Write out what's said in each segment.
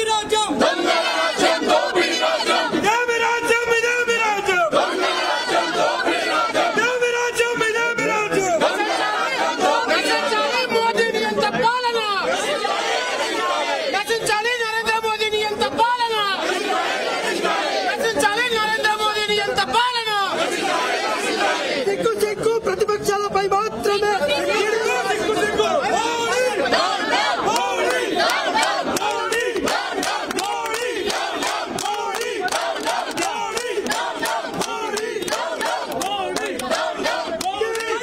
దోపిడీ రాజ్యం ఇదేమి రాజ్యం ఇదేమి రాజ్యం ఇదేమి రాజ్యం ఇదేమి రాజ్యం నశించాలి మోదీ నియంత పాలన నశించాలి నరేంద్ర మోదీ నియంత పాలన నశించాలి నరేంద్ర మోదీ నియంత పాలన సిగ్గు సిగ్గు ప్రతిపక్షాలపై మాత్రమే సిగ్గు సిగ్గు మోడీ మోడీ మోడీ మోడీ మోడీ మోడీ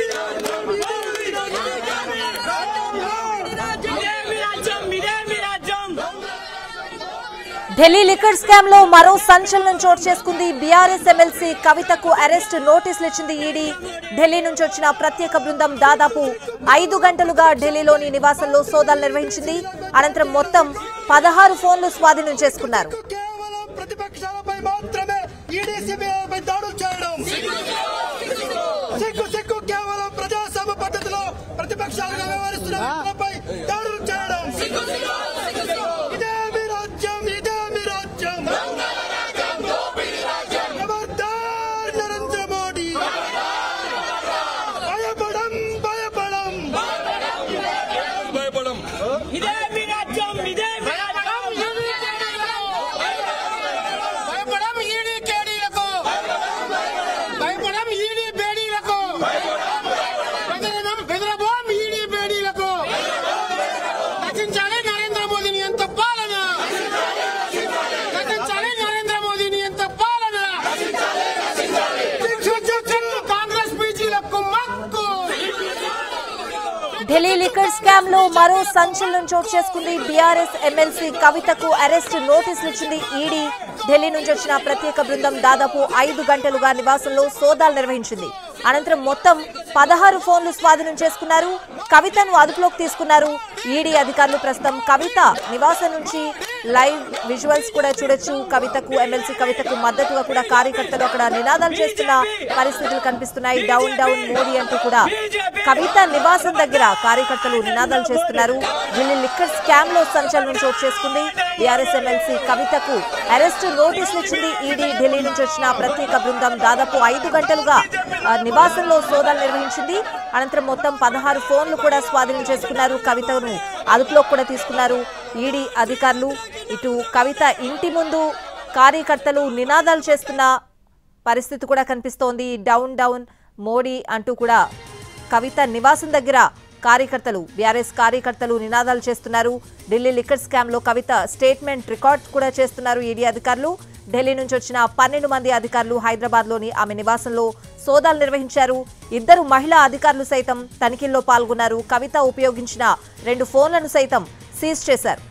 ఢిల్లీ లిక్కర్ స్కామ్ లో మరో సంచలనం చోటు చేసుకుంది బీఆర్ఎస్ ఎమ్మెల్సీ కవితకు అరెస్ట్ నోటీసులు ఇచ్చింది ఈడీ ఢిల్లీ నుంచి వచ్చిన ప్రత్యేక బృందం దాదాపు ఐదు గంటలుగా ఢిల్లీలోని నివాసంలో సోదాలు నిర్వహించింది అనంతరం మొత్తం పదహారు ఫోన్లు స్వాధీనం చేసుకున్నారు కేవలం ప్రతిపక్షాలపై మాత్రమే ఈడీ సిబిఐపై దాడులు చేయడం సిగ్గు సిగ్గు కేవలం ప్రజాస్వామ్య పద్ధతిలో ప్రతిపక్షాలుగా వ్యవహరిస్తున్న వ్యక్తులపై దాడులు చేయడం ఇదేమి రాజ్యం ఇదేమి రాజ్యం ఖబర్దార్ నరేంద్ర మోడీ భయపడం భయపడం భయపడం ఇదేమి రాజ్యం ఇదేమి భయపడం ఈడీ కేడీలకు భయపడం ఈడీ బేడీలకు బెదరడం బెదరబోం ఈడీ బేడీలకు నశించాలి నరేంద్ర మోదీ నియంత పాలన నశించాలి నరేంద్ర మోదీ నియంత పాలన శిక్షించు కాంగ్రెస్ బీజీలకు మక్కు ఢిల్లీ లిక్కర్ స్కామ్ లో మరో సంచలనం చోటు చేసుకుంది బీఆర్ఎస్ ఎమ్మెల్సీ కవితకు అరెస్ట్ నోటీసులు ఇచ్చింది ఈడీ ఢిల్లీ నుంచి వచ్చిన ప్రత్యేక బృందం దాదాపు ఐదు గంటలుగా నివాసంలో సోదాలు నిర్వహించింది అనంతరం మొత్తం పదహారు ఫోన్లు స్వాధీనం చేసుకున్నారు కవితను అదుపులోకి తీసుకున్నారు ఈడీ అధికారులు ప్రస్తుతం కవిత నివాసం నుంచి లైవ్ విజువల్స్ కూడా చూడొచ్చు కవితకు ఎమ్మెల్సీ కవితకు మద్దతుగా కూడా కార్యకర్తలు అక్కడ నినాదాలు చేస్తున్న పరిస్థితులు కనిపిస్తున్నాయి డౌన్ డౌన్ మోడీ అంటూ కూడా కవిత నివాసం దగ్గర కార్యకర్తలు నినాదాలు చేస్తున్నారు ఢిల్లీ లిక్కర్ స్కామ్ లో సంచలనం చోటు చేసుకుంది బీఆర్ఎస్ ఎమ్మెల్సీ కవితకు అరెస్టు నోటీసులు ఇచ్చింది ఈడీ ఢిల్లీ నుంచి వచ్చిన ప్రత్యేక బృందం దాదాపు ఐదు గంటలుగా ఆ, నివాసంలో సోదాలు నిర్వహించింది అనంతరం మొత్తం పదహారు ఫోన్లు కూడా స్వాధీనం చేసుకున్నారు కవితను అదుపులోకి కూడా తీసుకున్నారు ఈడీ అధికారులు ఇటు కవిత ఇంటి ముందు కార్యకర్తలు నినాదాలు చేస్తున్న పరిస్థితి కూడా కనిపిస్తోంది డౌన్ డౌన్ మోడీ అంటూ కూడా కవిత నివాసం దగ్గర కార్యకర్తలు బీఆర్ఎస్ కార్యకర్తలు నినాదాలు చేస్తున్నారు ఢిల్లీ లిక్కర్ స్కామ్ లో కవిత స్టేట్మెంట్ రికార్డ్ కూడా చేస్తున్నారు ఈడీ అధికారులు ఢిల్లీ నుంచి వచ్చిన పన్నెండు మంది అధికారులు హైదరాబాద్ లోని ఆమె నివాసంలో సోదాలు నిర్వహించారు ఇద్దరు మహిళా అధికారులు సైతం తనిఖీల్లో పాల్గొన్నారు కవిత ఉపయోగించిన రెండు ఫోన్లను సైతం సీజ్ చేశారు